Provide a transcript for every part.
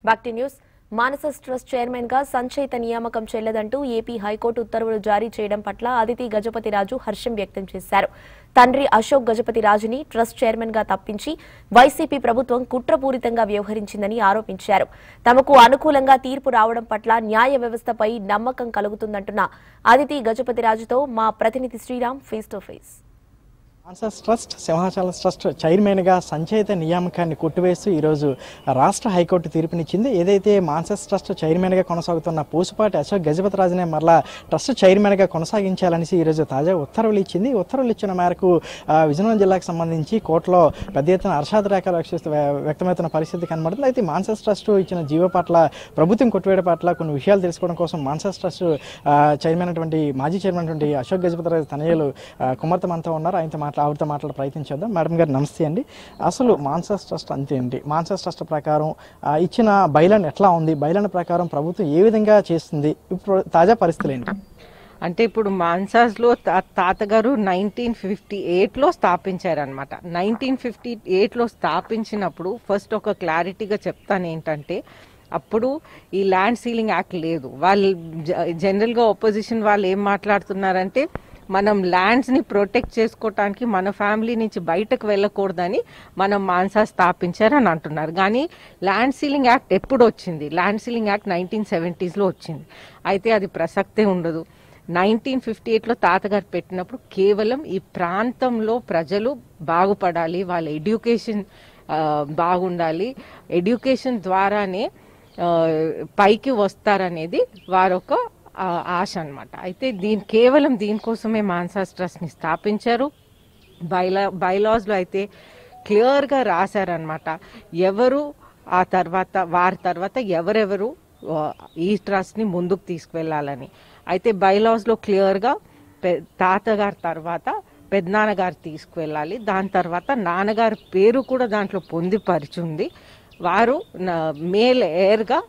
back to news Mansas trust chairman గా సంచయిత నియామకం చెల్లదంటూ AP high court ఉత్తర్వులు జారీ చేయడం పట్ల అదితి గజపతి రాజు హర్షం వ్యక్తం చేశారు తండ్రి అశోక్ గజపతి రాజుని ట్రస్ట్ చైర్మన్ గా తప్పించి వైసీపీ ప్రభుత్వం కుట్రపూరితంగా వ్యవహరించిందని ఆరోపించారు తమకు అనుకూలంగా తీర్పు రావడం పట్ల న్యాయ వ్యవస్థపై నమ్మకం కలుగుతుందంటున్న అదితి గజపతి రాజుతో మా ప్రతినిధి Sriram face to face Mansas trust Simhachalam trust చైర్మన్గా సంచయిత నియామకాన్ని కొట్టివేస్తూ ఈరోజు రాష్ట్ర హైకోర్టు తీర్పునిచ్చింది ఏదైతే మాన్సాస్ ట్రస్ట్ చైర్మన్గా కొనసాగుతున్న పూసుపాటి అశోక్ గజపతిరాజునే మరలా ట్రస్ట్ చైర్మన్గా కొనసాగించాలనేసి ఈరోజు తాజా ఉత్తర్వులు ఇచ్చింది ఉత్తర్వులు ఇచ్చిన మేరకు ఆ, విజయనగరం జిల్లాకు సంబంధించి కోర్టులో పెద్ద ఎత్తున హర్షాద రేఖలు వ్యక్తి- వ్యక్తమవుతున్న పరిస్థితి కనబడుతుంది అయితే మాన్సాస్ ట్రస్ట్ ఇచ్చిన జీవో పట్ల ప్రభుత్వం కొట్టివేయడం పట్ల కొన్ని విషయాలు తెలుసుకోవడం కోసం మాన్సాస్ ట్రస్ట్ ఆ, చైర్మన్ అటువంటి మాజీ చైర్మన్ అటువంటి అశోక్ గజపతిరాజు తనయులు ఆ, కుమార్తె మనతో ఉన్నారు ఆయనతో మాట్లా ఆవిడతో మాట్లాడే ప్రయత్నించేద్దాం మేడం గారు నమస్తే అండి అసలు మాన్సాస్ ట్రస్ట్ అంతే ఏంటి మాన్సాస్ ట్రస్ట్ ప్రకారం ఆ, ఇచ్చిన బైలాన్ ఎట్లా ఉంది బైలాన్ ప్రకారం ప్రభుత్వం ఏ విధంగా చేస్తుంది ఇప్పుడు తాజా పరిస్థితులు ఏంటి అంటే ఇప్పుడు మాన్సాస్లో తా- తాతగారు నైన్టీన్ ఫిఫ్టీ ఎయిట్లో స్థాపించారనమాట నైన్టీన్ ఫిఫ్టీ ఎయిట్లో స్థాపించినప్పుడు ఫస్ట్ ఒక క్లారిటీగా చెప్తాను ఏంటంటే అప్పుడు ఈ ల్యాండ్ సీలింగ్ యాక్ట్ లేదు వాళ్ళు జ- జనరల్గా ఒపోజిషన్ వాళ్ళు ఏం మాట్లాడుతున్నారంటే మనం ల్యాండ్స్ని ప్రొటెక్ట్ చేసుకోవటానికి మన ఫ్యామిలీ నుంచి బయటకు వెళ్ళకూడదని మనం మాన్సా స్థాపించారని అంటున్నారు కానీ ల్యాండ్ సీలింగ్ యాక్ట్ ఎప్పుడు వచ్చింది ల్యాండ్ సీలింగ్ యాక్ట్ నైన్టీన్ సెవెంటీస్లో వచ్చింది అయితే అది ప్రసక్తే ఉండదు నైన్టీన్ ఫిఫ్టీ ఎయిట్లో తాతగారు పెట్టినప్పుడు కేవలం ఈ ప్రాంతంలో ప్రజలు బాగుపడాలి వాళ్ళ ఎడ్యుకేషన్ ఆ, బాగుండాలి ఎడ్యుకేషన్ ద్వారానే ఆ, పైకి వస్తారనేది వారొక ఆ, ఆశ అన్నమాట అయితే దీని కేవలం దీనికోసమే మాన్సాస్ ట్రస్ట్ని స్థాపించారు బైలా బైలాస్లో అయితే క్లియర్గా రాశారనమాట ఎవరు ఆ తర్వాత వారి తర్వాత ఎవరెవరు ఆ, ఈ ట్రస్ట్ని ముందుకు తీసుకువెళ్ళాలని అయితే బైలాస్లో క్లియర్గా పె తాతగారి తర్వాత పెద్దనాన్నగారు తీసుకువెళ్ళాలి దాని తర్వాత నాన్నగారి పేరు కూడా దాంట్లో పొందిపరిచింది వారు నా- మేల్ ఎయిర్గా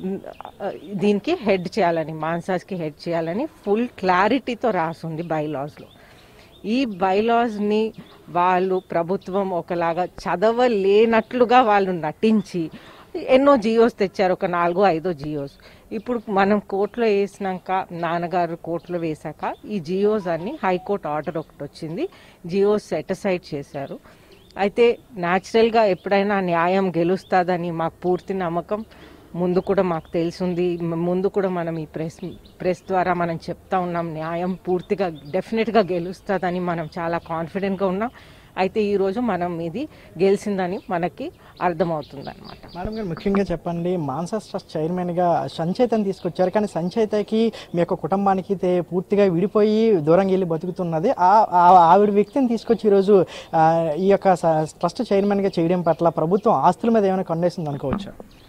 దీనికి హెడ్ చేయాలని మాన్సాస్కి హెడ్ చేయాలని ఫుల్ క్లారిటీతో రాసుంది బైలాస్లో ఈ బైలాస్ని వాళ్ళు ప్రభుత్వం ఒకలాగా చదవలేనట్లుగా వాళ్ళు నటించి ఎన్నో జియోస్ తెచ్చారు ఒక నాలుగో ఐదో జియోస్ ఇప్పుడు మనం కోర్టులో వేసినాక నాన్నగారు కోర్టులో వేశాక ఈ జియోస్ అన్ని హైకోర్టు ఆర్డర్ ఒకటి వచ్చింది జియోస్ సెటసైడ్ చేశారు అయితే న్యాచురల్గా ఎప్పుడైనా న్యాయం గెలుస్తుందని మాకు పూర్తి నమ్మకం ముందు కూడా మాకు తెలిసింది ముందు కూడా మనం ఈ ప్రెస్ ప్రెస్ ద్వారా మనం చెప్తా ఉన్నాం న్యాయం పూర్తిగా డెఫినెట్గా గెలుస్తుందని మనం చాలా కాన్ఫిడెంట్గా ఉన్నాం అయితే ఈరోజు మనం ఇది గెలిచిందని మనకి అర్థమవుతుంది అనమాట మేడం గారు ముఖ్యంగా చెప్పండి మాన్సాస్ ట్రస్ట్ చైర్మన్గా సంచయితని తీసుకొచ్చారు కానీ సంచయితకి మీ యొక్క కుటుంబానికి తే- పూర్తిగా విడిపోయి దూరంగా వెళ్ళి బతుకుతున్నది ఆ- ఆ- ఆవిడ వ్యక్తిని తీసుకొచ్చి ఈరోజు ఆ, ఈ యొక్క స- ట్రస్ట్ చైర్మన్గా చేయడం పట్ల ప్రభుత్వం ఆస్తుల మీద ఏమైనా కొండేసింది అనుకోవచ్చు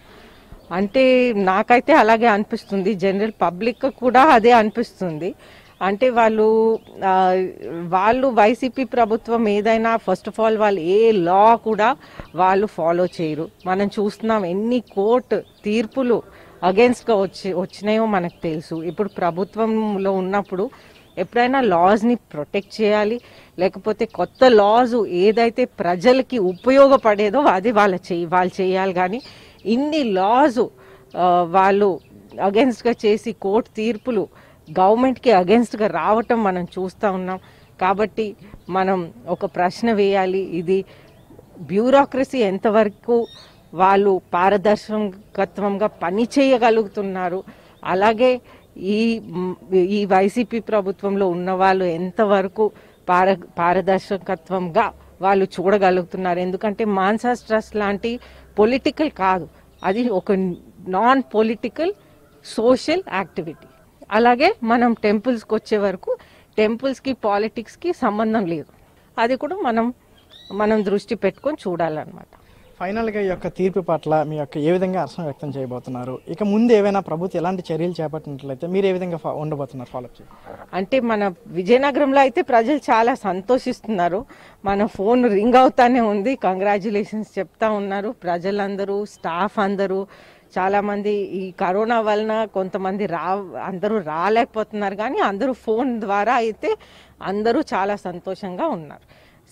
అంటే నాకైతే అలాగే అనిపిస్తుంది జనరల్ పబ్లిక్ కూడా అదే అనిపిస్తుంది అంటే వాళ్ళు ఆ, వాళ్ళు వైసీపీ ప్రభుత్వం ఏదైనా ఫస్ట్ ఆఫ్ ఆల్ వాళ్ళు ఏ లా కూడా వాళ్ళు ఫాలో చేయరు మనం చూస్తున్నాం ఎన్ని కోర్టు తీర్పులు అగేన్స్ట్గా వచ్చి వచ్చినాయో మనకు తెలుసు ఇప్పుడు ప్రభుత్వంలో ఉన్నప్పుడు ఎప్పుడైనా లాస్ని ప్రొటెక్ట్ చేయాలి లేకపోతే కొత్త లాస్ ఏదైతే ప్రజలకి ఉపయోగపడేదో అది వాళ్ళ చేయి వాళ్ళు చేయాలి కానీ ఇన్ని లాస్ వాళ్ళు అగెన్స్ట్గా చేసి కోర్టు తీర్పులు గవర్నమెంట్కి అగెన్స్ట్గా రావటం మనం చూస్తూ ఉన్నాం కాబట్టి మనం ఒక ప్రశ్న వేయాలి ఇది బ్యూరోక్రసీ ఎంతవరకు వాళ్ళు పారదర్శకత్వంగా పని చేయగలుగుతున్నారు అలాగే ఈ మ్, ఈ వైసీపీ ప్రభుత్వంలో ఉన్న వాళ్ళు ఎంతవరకు పార పారదర్శకత్వంగా వాళ్ళు చూడగలుగుతున్నారు ఎందుకంటే మాన్సాస్ ట్రస్ట్ లాంటి పొలిటికల్ కాదు అది ఒక నాన్ పొలిటికల్ సోషల్ యాక్టివిటీ అలాగే మనం టెంపుల్స్కి వచ్చే వరకు టెంపుల్స్కి పాలిటిక్స్కి సంబంధం లేదు అది కూడా మనం మనం దృష్టి పెట్టుకొని చూడాలన్నమాట ఫైనల్గా ఈ యొక్క తీర్పు పట్ల మీ యొక్క ఏ విధంగా హర్షం వ్యక్తం చేయబోతున్నారు ఇక ముందు ఏవైనా ప్రభుత్వం ఎలాంటి చర్యలు చేపట్టినట్లయితే మీరు ఏ విధంగా ఫా- ఉండబోతున్నారు ఫాలోఅప్ చేయండి అంటే మన విజయనగరంలో అయితే ప్రజలు చాలా సంతోషిస్తున్నారు మన ఫోన్ రింగ్ అవుతానే ఉంది కంగ్రాచులేషన్స్ చెప్తా ఉన్నారు ప్రజలందరూ స్టాఫ్ అందరూ చాలా మంది ఈ కరోనా వలన కొంతమంది రా అందరూ రాలేకపోతున్నారు కానీ అందరూ ఫోన్ ద్వారా అయితే అందరూ చాలా సంతోషంగా ఉన్నారు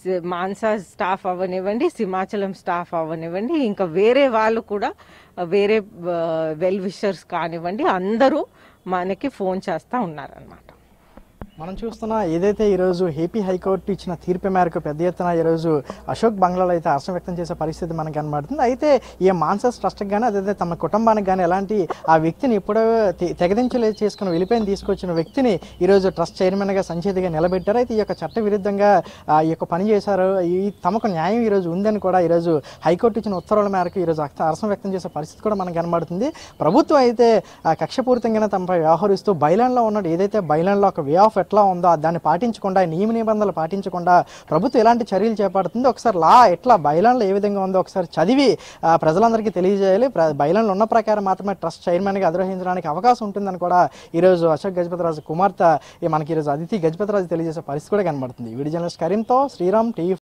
సి- మాన్సా స్టాఫ్ అవ్వనివ్వండి సింహాచలం స్టాఫ్ అవ్వనివ్వండి ఇంకా వేరే వాళ్ళు కూడా ఆ, వేరే వెల్ విషర్స్ కానివ్వండి అందరూ మనకి ఫోన్ చేస్తూ ఉన్నారనమాట మనం చూస్తున్న ఏదైతే ఈరోజు ఏపీ హైకోర్టు ఇచ్చిన తీర్పు మేరకు పెద్ద ఎత్తున ఈరోజు అశోక్ బంగ్లాలో అయితే హర్షం వ్యక్తం చేసే పరిస్థితి మనకు కనబడుతుంది అయితే ఈ మాన్సస్ ట్రస్ట్కి కానీ అదే తమ కుటుంబానికి కానీ ఎలాంటి ఆ వ్యక్తిని ఎప్పుడో తె- తెగదించులే చేసుకుని వెళ్ళిపోయిన తీసుకొచ్చిన వ్యక్తిని ఈరోజు ట్రస్ట్ చైర్మన్గా సంచేతిగా నిలబెట్టారు అయితే ఈ యొక్క చట్ట విరుద్ధంగా ఆ, ఈ యొక్క పని చేశారు ఈ తమకు న్యాయం ఈరోజు ఉందని కూడా ఈరోజు హైకోర్టు ఇచ్చిన ఉత్తర్వుల మేరకు ఈరోజు హర్ష- హర్షం వ్యక్తం చేసే పరిస్థితి కూడా మనకు కనబడుతుంది ప్రభుత్వం అయితే ఆ, కక్షపూరితంగానే తమపై వ్యవహరిస్తూ బైలాన్లో ఉన్నట్టు ఏదైతే బైలాన్లో ఒక వే ఆఫ్ ఎట్లా ఉందో దాన్ని పాటించకుండా నియమ నిబంధనలు పాటించకుండా ప్రభుత్వం ఎలాంటి చర్యలు చేపడుతుందో ఒకసారి లా ఎట్లా బైలాన్లో ఏ విధంగా ఉందో ఒకసారి చదివి ఆ, ప్రజలందరికీ తెలియజేయాలి ప్ర- బైలాన్లో ఉన్న ప్రకారం మాత్రమే ట్రస్ట్ చైర్మన్గా అధిరోహించడానికి అవకాశం ఉంటుందని కూడా ఈరోజు అశోక్ గజపతిరాజు కుమార్తె ఈ మనకి ఈరోజు అదితి గజపతిరాజు తెలియజేసే పరిస్థితి కూడా కనబడుతుంది వీడియో జర్నలిస్ట్ కరీంతో శ్రీరామ్ టీవీ